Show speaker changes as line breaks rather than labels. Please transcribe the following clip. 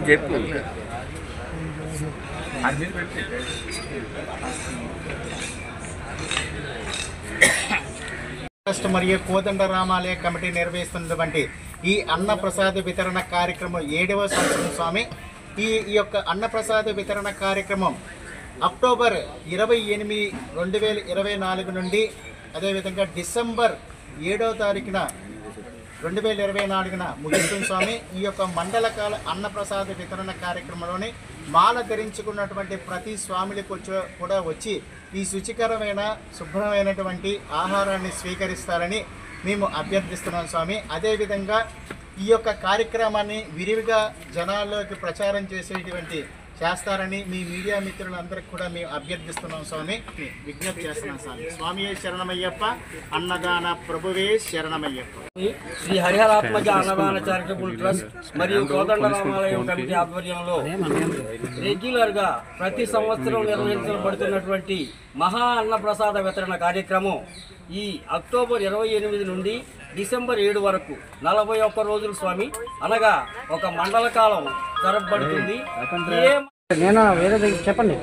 చెప్పు
ట్రస్ట్ మరియు కోదండ రామాలయ కమిటీ నిర్వహిస్తున్నటువంటి ఈ అన్నప్రసాద వితరణ కార్యక్రమం ఏడవ సంవత్సరం స్వామి ఈ ఈ యొక్క అన్నప్రసాద వితరణ కార్యక్రమం అక్టోబర్ ఇరవై ఎనిమిది రెండు వేల ఇరవై నాలుగు నుండి అదేవిధంగా డిసెంబర్ ఏడవ తారీఖున రెండు వేల ఇరవై నాలుగున ముగిస్తుంది స్వామి ఈ యొక్క మండలకాల అన్నప్రసాద వితరణ కార్యక్రమంలోని మాల ధరించుకున్నటువంటి ప్రతి స్వామిలకు వచ్చి కూడా వచ్చి ఈ శుచికరమైన శుభ్రమైనటువంటి ఆహారాన్ని స్వీకరిస్తారని మేము అభ్యర్థిస్తున్నాం స్వామి అదేవిధంగా ఈ యొక్క కార్యక్రమాన్ని విరివిగా జనాల్లోకి ప్రచారం చేసేటువంటి చేస్తారని మీ మీడియా మిత్రులందరికీ కూడా మేము అభ్యర్థిస్తున్నాం స్వామి విజ్ఞప్తి చేస్తున్నాం స్వామి స్వామి శరణమయ్యప్ప అన్నదాన ప్రభువే శరణమయ్యప్ప
శ్రీ హరిహరాత్మజ అన్నదాన చారిటబుల్ ట్రస్ట్ మరియు కోదండ రామాలయం కమిటీ ఆధ్వర్యంలో రెగ్యులర్ గా ప్రతి సంవత్సరం నిర్వహించబడుతున్నటువంటి మహా అన్నప్రసాద వితరణ కార్యక్రమం ఈ అక్టోబర్ ఇరవై ఎనిమిది నుండి డిసెంబర్ ఏడు వరకు నలభై ఒక్క రోజులు స్వామి అనగా ఒక మండల కాలం జరపబడుతుంది ఏ
నేను వేరే దగ్గర చెప్పండి